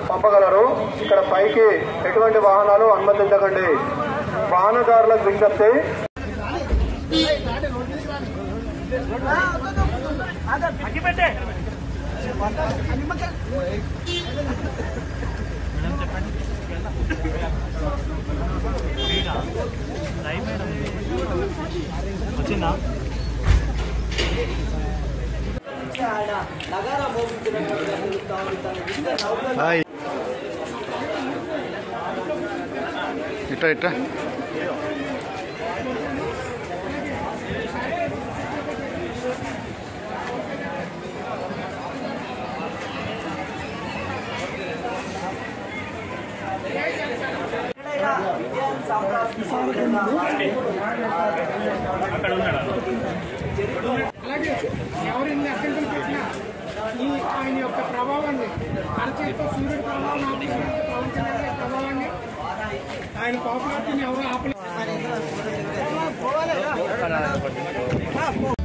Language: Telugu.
పంపగలరు ఇక్కడ పైకి ఎటువంటి వాహనాలు అనుమతించకండి వాహనదారులకు విజ్ఞప్తి వచ్చిందా హాయ్ ఇట్ట ఇట్ట అలాగే ఎవరిన్ని అభ్యంతరం పెట్టినా ఈ ఆయన యొక్క ప్రభావాన్ని అరచేతితో సూర్యుడి ప్రభావం ఆపేసినట్టు పవన్ కళ్యాణ్ గారి ప్రభావాన్ని ఆయన పాపులారిటీని ఎవరు ఆపలేదు